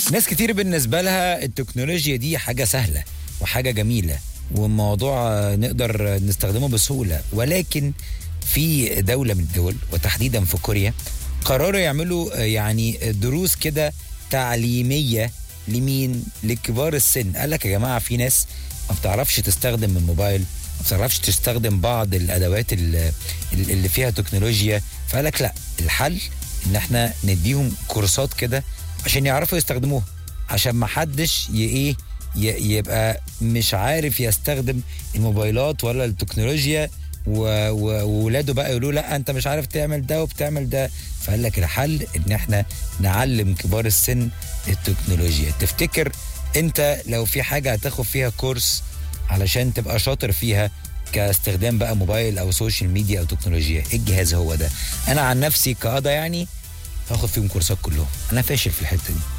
ناس كتير بالنسبة لها التكنولوجيا دي حاجة سهلة وحاجة جميلة والموضوع آه، نقدر نستخدمه بسهولة ولكن في دولة من الدول وتحديدا في كوريا قرروا يعملوا آه، يعني دروس كده تعليمية لمين؟ لكبار السن قال لك يا جماعة في ناس ما بتعرفش تستخدم الموبايل ما بتعرفش تستخدم بعض الأدوات ال- ال- اللي فيها تكنولوجيا فقال لك لا الحل ان احنا نديهم كورسات كده عشان يعرفوا يستخدموها عشان ما حدش ي- ايه ي- يبقى مش عارف يستخدم الموبايلات ولا التكنولوجيا و- و- وولاده بقى يقولوا لا انت مش عارف تعمل ده وبتعمل ده فقال لك الحل ان احنا نعلم كبار السن التكنولوجيا تفتكر انت لو في حاجه هتاخد فيها كورس علشان تبقى شاطر فيها كاستخدام بقى موبايل او سوشيال ميديا او تكنولوجيا ايه الجهاز هو ده انا عن نفسي كقضى يعني هاخد فيهم كورسات كلهم انا فاشل في الحته دي